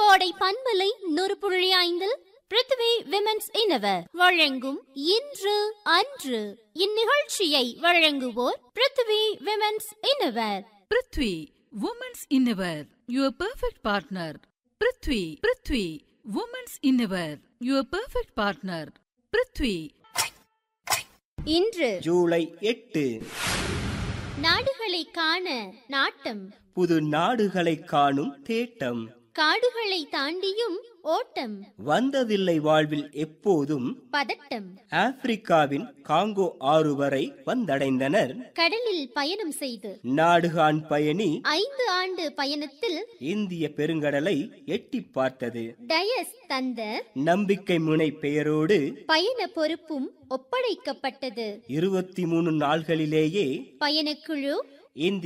கோடை பண்பலை நூறு புள்ளி ஐந்தில் பிருத்வி விமென்ஸ் இனவர் வழங்கும் இன்று அன்று இந்நிகழ்ச்சியை வழங்குவோர் Prithvi women's innerwear Prithvi women's innerwear your perfect partner Prithvi Prithvi women's innerwear your perfect partner Prithvi இன்று ஜூலை எட்டு நாடுகளை காண நாட்டம் புது நாடுகளை காணும் தேட்டம் காடுகளை தாண்டியும் ஓட்டம் வந்ததில்லை வாழ்வில் எப்போதும் பதட்டம் ஆப்பிரிக்காவின் காங்கோ ஆறு வரை வந்தடைந்தனர் கடலில் பயணம் செய்து நாடுகான் பயணி ஐந்து ஆண்டு பயணத்தில் இந்திய பெருங்கடலை எட்டி பார்த்தது டயஸ் தந்த நம்பிக்கை முனை பெயரோடு பயண பொறுப்பும் ஒப்படைக்கப்பட்டது இருபத்தி மூணு நாள்களிலேயே பயணக்குழு இந்திய